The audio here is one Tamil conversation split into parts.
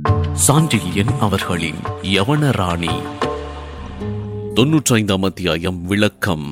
சாண்டில்யன் அவர்களின் யவன ராணி தொன்னூற்றைந்தாம் அத்தியாயம் விளக்கம்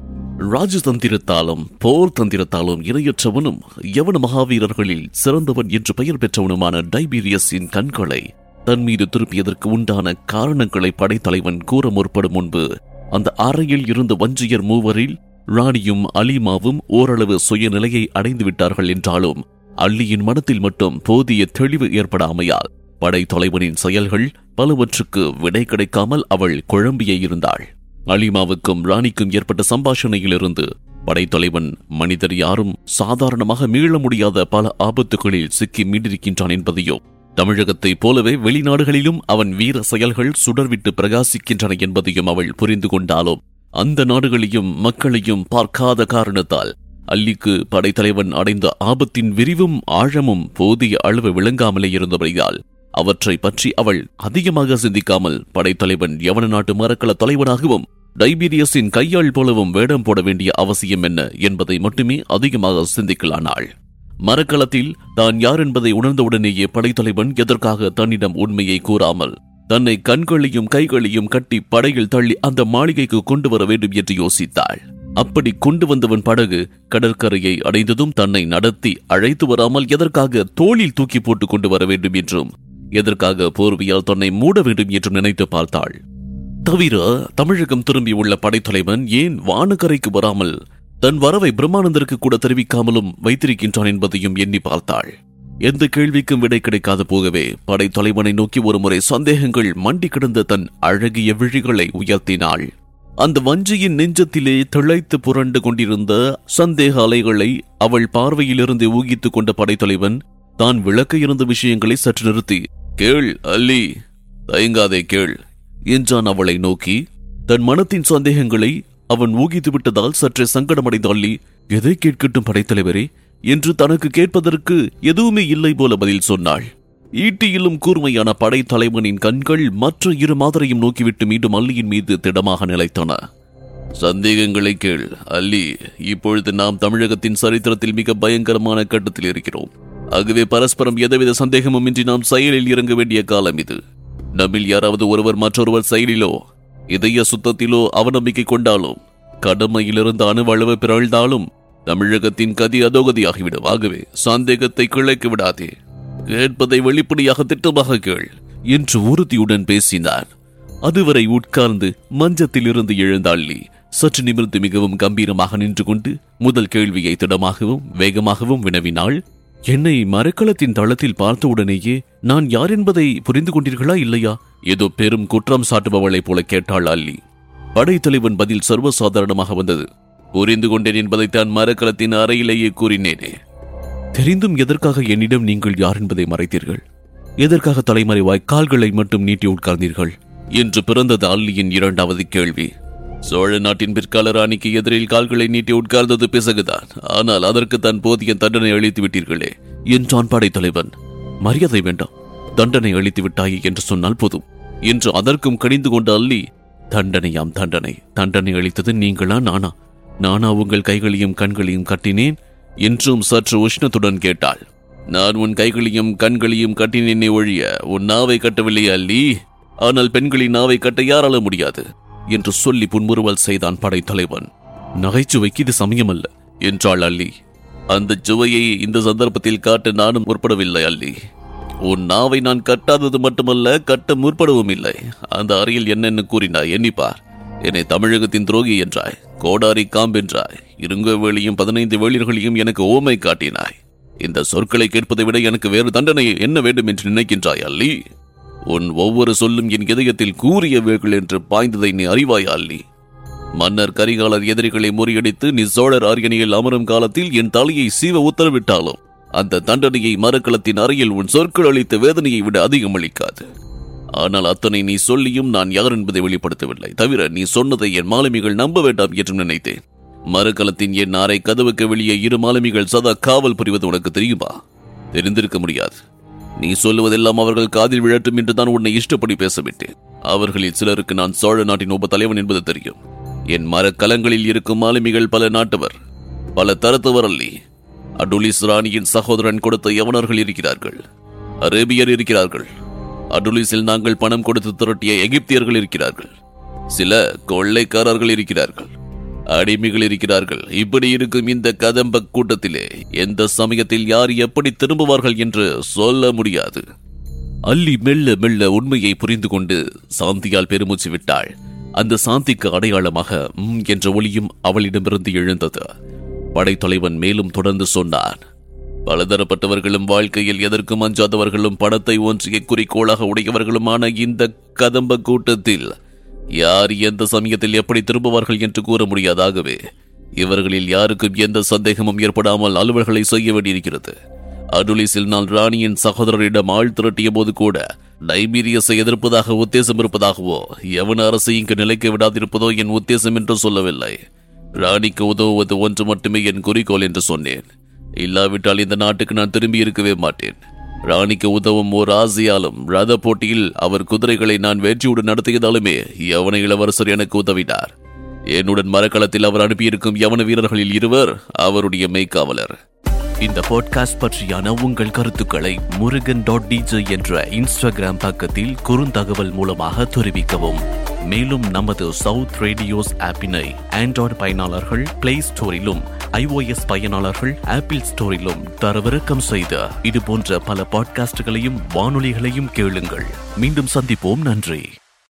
ராஜதந்திரத்தாலும் போர் தந்திரத்தாலும் இணையற்றவனும் யவன மகாவீரர்களில் சிறந்தவன் என்று பெயர் பெற்றவனுமான டைபீரியஸின் கண்களை தன் மீது திருப்பியதற்கு உண்டான காரணங்களை படைத்தலைவன் கூற முற்படும் முன்பு அந்த அறையில் இருந்த வஞ்சியர் மூவரில் ராணியும் அலிமாவும் ஓரளவு சுயநிலையை அடைந்து விட்டார்கள் என்றாலும் அள்ளியின் மனத்தில் மட்டும் போதிய தெளிவு ஏற்படாமையால் படைத்தலைவனின் செயல்கள் பலவற்றுக்கு விடை கிடைக்காமல் அவள் குழம்பியே இருந்தாள் அலிமாவுக்கும் ராணிக்கும் ஏற்பட்ட சம்பாஷணையிலிருந்து படைத்தலைவன் மனிதர் யாரும் சாதாரணமாக மீள முடியாத பல ஆபத்துகளில் சிக்கி மீண்டிருக்கின்றான் என்பதையோ தமிழகத்தைப் போலவே வெளிநாடுகளிலும் அவன் வீர செயல்கள் சுடர்விட்டு பிரகாசிக்கின்றன என்பதையும் அவள் புரிந்து கொண்டாலும் அந்த நாடுகளையும் மக்களையும் பார்க்காத காரணத்தால் அல்லிக்கு படைத்தலைவன் அடைந்த ஆபத்தின் விரிவும் ஆழமும் போதிய அளவு விளங்காமலே இருந்தபடியால் அவற்றை பற்றி அவள் அதிகமாக சிந்திக்காமல் படைத்தலைவன் யவன நாட்டு மரக்கல தலைவனாகவும் டைபீரியஸின் கையாள் போலவும் வேடம் போட வேண்டிய அவசியம் என்ன என்பதை மட்டுமே அதிகமாக சிந்திக்கலானாள் மரக்களத்தில் தான் யார் என்பதை உணர்ந்தவுடனேயே படைத்தலைவன் எதற்காக தன்னிடம் உண்மையை கூறாமல் தன்னை கண்களையும் கைகளையும் கட்டி படையில் தள்ளி அந்த மாளிகைக்கு கொண்டு வர வேண்டும் என்று யோசித்தாள் அப்படி கொண்டு வந்தவன் படகு கடற்கரையை அடைந்ததும் தன்னை நடத்தி அழைத்து வராமல் எதற்காக தோளில் தூக்கி போட்டுக் கொண்டு வர வேண்டும் என்றும் எதற்காக போர்வையால் தன்னை மூட வேண்டும் என்றும் நினைத்து பார்த்தாள் தவிர தமிழகம் திரும்பியுள்ள படைத்தலைவன் ஏன் வானக்கரைக்கு வராமல் தன் வரவை பிரம்மானந்தருக்கு கூட தெரிவிக்காமலும் வைத்திருக்கின்றான் என்பதையும் எண்ணி பார்த்தாள் எந்த கேள்விக்கும் விடை கிடைக்காது போகவே படைத்தலைவனை நோக்கி ஒருமுறை சந்தேகங்கள் மண்டி கிடந்த தன் அழகிய விழிகளை உயர்த்தினாள் அந்த வஞ்சியின் நெஞ்சத்திலே திளைத்து புரண்டு கொண்டிருந்த சந்தேக அலைகளை அவள் பார்வையிலிருந்து ஊகித்துக் கொண்ட படைத்தலைவன் தான் விளக்க இருந்த விஷயங்களை சற்று நிறுத்தி கேள் அல்லி தயங்காதே கேள் என்றான் அவளை நோக்கி தன் மனத்தின் சந்தேகங்களை அவன் ஊகித்து விட்டதால் சற்றே சங்கடமடைந்த அல்லி எதை கேட்கட்டும் படைத்தலைவரே என்று தனக்கு கேட்பதற்கு எதுவுமே இல்லை போல பதில் சொன்னாள் ஈட்டியிலும் கூர்மையான படைத்தலைவனின் கண்கள் மற்ற இரு மாதரையும் நோக்கிவிட்டு மீண்டும் அல்லியின் மீது திடமாக நிலைத்தன சந்தேகங்களை கேள் அல்லி இப்பொழுது நாம் தமிழகத்தின் சரித்திரத்தில் மிக பயங்கரமான கட்டத்தில் இருக்கிறோம் ஆகவே பரஸ்பரம் எந்தவித சந்தேகமும் இன்றி நாம் செயலில் இறங்க வேண்டிய காலம் இது நம்மில் யாராவது ஒருவர் மற்றொருவர் செயலிலோ இதய சுத்தத்திலோ அவநம்பிக்கை கொண்டாலும் கடமையிலிருந்து அணுவளவு பிறழ்ந்தாலும் தமிழகத்தின் கதி அதோகதியாகிவிடும் ஆகவே சந்தேகத்தை கிளைக்கு விடாதே கேட்பதை வெளிப்படையாக திட்டமாக கேள் என்று உறுதியுடன் பேசினார் அதுவரை உட்கார்ந்து மஞ்சத்தில் இருந்து எழுந்த அள்ளி சற்று நிமிர்ந்து மிகவும் கம்பீரமாக நின்று கொண்டு முதல் கேள்வியை திடமாகவும் வேகமாகவும் வினவினாள் என்னை மரக்களத்தின் தளத்தில் பார்த்தவுடனேயே நான் யார் என்பதை புரிந்து கொண்டீர்களா இல்லையா ஏதோ பெரும் குற்றம் சாட்டுபவளைப் போல கேட்டாள் அல்லி படைத்தலைவன் பதில் சர்வசாதாரணமாக வந்தது புரிந்து கொண்டேன் என்பதைத்தான் மரக்களத்தின் அறையிலேயே கூறினேனே தெரிந்தும் எதற்காக என்னிடம் நீங்கள் யார் என்பதை மறைத்தீர்கள் எதற்காக தலைமறைவாய் கால்களை மட்டும் நீட்டி உட்கார்ந்தீர்கள் என்று பிறந்தது அல்லியின் இரண்டாவது கேள்வி சோழ நாட்டின் பிற்கால ராணிக்கு எதிரில் கால்களை நீட்டி உட்கார்ந்தது பிசகுதான் ஆனால் அதற்கு தன் போதிய தண்டனை அளித்து விட்டீர்களே என்றான் படைத்தலைவன் மரியாதை வேண்டாம் தண்டனை அளித்து விட்டாயே என்று சொன்னால் போதும் என்று அதற்கும் கடிந்து கொண்ட அல்லி தண்டனையாம் தண்டனை தண்டனை அளித்தது நீங்களா நானா நானா உங்கள் கைகளையும் கண்களையும் கட்டினேன் என்றும் சற்று உஷ்ணத்துடன் கேட்டாள் நான் உன் கைகளையும் கண்களையும் கட்டினேனே ஒழிய உன் நாவை கட்டவில்லை அல்லி ஆனால் பெண்களின் நாவை கட்ட யாரால முடியாது என்று சொல்லி புன்முறுவல் செய்தான் படைத்தலைவன் நகைச்சுவைக்கு இது சமயமல்ல என்றாள் அல்லி அந்த சுவையை இந்த சந்தர்ப்பத்தில் காட்ட நானும் முற்படவில்லை அல்லி உன் நாவை நான் கட்டாதது மட்டுமல்ல கட்ட முற்படவும் இல்லை அந்த அறையில் என்னென்னு கூறினாய் எண்ணிப்பார் என்னை தமிழகத்தின் துரோகி என்றாய் கோடாரி காம்பென்றாய் இருங்கவேலியும் பதினைந்து வேளிர்களையும் எனக்கு ஓமை காட்டினாய் இந்த சொற்களை கேட்பதை விட எனக்கு வேறு தண்டனை என்ன வேண்டும் என்று நினைக்கின்றாய் அல்லி உன் ஒவ்வொரு சொல்லும் என் இதயத்தில் கூறிய வேகள் என்று பாய்ந்ததை நீ அறிவாய் அல்லி மன்னர் கரிகாலர் எதிரிகளை முறியடித்து நீ சோழர் ஆரியணியில் அமரும் காலத்தில் என் தலையை சீவ உத்தரவிட்டாலும் அந்த தண்டனையை மரக்களத்தின் அறையில் உன் சொற்கள் அளித்த வேதனையை விட அதிகம் அளிக்காது ஆனால் அத்தனை நீ சொல்லியும் நான் யார் என்பதை வெளிப்படுத்தவில்லை தவிர நீ சொன்னதை என் மாலுமிகள் நம்ப வேண்டாம் என்று நினைத்தேன் மரக்கலத்தின் என் அறை கதவுக்கு வெளியே இரு மாலுமிகள் சதா காவல் புரிவது உனக்கு தெரியுமா தெரிந்திருக்க முடியாது நீ சொல்லுவதெல்லாம் அவர்கள் காதில் விழட்டும் என்று தான் உன்னை இஷ்டப்படி பேசவிட்டேன் அவர்களில் சிலருக்கு நான் சோழ நாட்டின் உப தலைவன் என்பது தெரியும் என் மரக்கலங்களில் இருக்கும் மாலுமிகள் பல நாட்டவர் பல தரத்தவர் அல்லி அடுலிஸ் ராணியின் சகோதரன் கொடுத்த யவனர்கள் இருக்கிறார்கள் அரேபியர் இருக்கிறார்கள் அடுலிஸில் நாங்கள் பணம் கொடுத்து திரட்டிய எகிப்தியர்கள் இருக்கிறார்கள் சில கொள்ளைக்காரர்கள் இருக்கிறார்கள் அடிமைகள் இருக்கிறார்கள் இப்படி இருக்கும் இந்த கதம்ப கூட்டத்திலே எந்த சமயத்தில் யார் எப்படி திரும்புவார்கள் என்று சொல்ல முடியாது அல்லி மெல்ல மெல்ல உண்மையை புரிந்து கொண்டு சாந்தியால் பெருமூச்சு விட்டாள் அந்த சாந்திக்கு அடையாளமாக ம் என்ற ஒளியும் அவளிடமிருந்து எழுந்தது படைத்தலைவன் மேலும் தொடர்ந்து சொன்னான் பலதரப்பட்டவர்களும் வாழ்க்கையில் எதற்கும் அஞ்சாதவர்களும் பணத்தை ஒன்றிய குறிக்கோளாக உடையவர்களுமான இந்த கதம்ப கூட்டத்தில் யார் எந்த சமயத்தில் எப்படி திரும்புவார்கள் என்று கூற முடியாதாகவே இவர்களில் யாருக்கும் எந்த சந்தேகமும் ஏற்படாமல் அலுவல்களை செய்ய வேண்டியிருக்கிறது அடுலிஸில் நான் ராணியின் சகோதரரிடம் ஆள் திரட்டிய போது கூட டைபீரியஸை எதிர்ப்பதாக உத்தேசம் இருப்பதாகவோ எவன அரசு இங்கு நிலைக்க விடாதிருப்பதோ என் உத்தேசம் என்று சொல்லவில்லை ராணிக்கு உதவுவது ஒன்று மட்டுமே என் குறிக்கோள் என்று சொன்னேன் இல்லாவிட்டால் இந்த நாட்டுக்கு நான் திரும்பி இருக்கவே மாட்டேன் ராணிக்கு உதவும் ஓர் ஆசையாலும் ரத போட்டியில் அவர் குதிரைகளை நான் வெற்றியுடன் நடத்தியதாலுமே யவன இளவரசர் எனக்கு உதவினார் என்னுடன் மரக்களத்தில் அவர் அனுப்பியிருக்கும் யவன வீரர்களில் இருவர் அவருடைய மெய்க்காவலர் இந்த பாட்காஸ்ட் பற்றியான உங்கள் கருத்துக்களை முருகன் டாட் டிஜே என்ற இன்ஸ்டாகிராம் பக்கத்தில் குறுந்தகவல் மூலமாக தெரிவிக்கவும் மேலும் நமது சவுத் ரேடியோஸ் ஆப்பினை ஆண்ட்ராய்டு பயனாளர்கள் பிளே ஸ்டோரிலும் iOS பயனாளர்கள் ஆப்பிள் ஸ்டோரிலும் தரவிறக்கம் செய்த இது போன்ற பல பாட்காஸ்டுகளையும் வானொலிகளையும் கேளுங்கள் மீண்டும் சந்திப்போம் நன்றி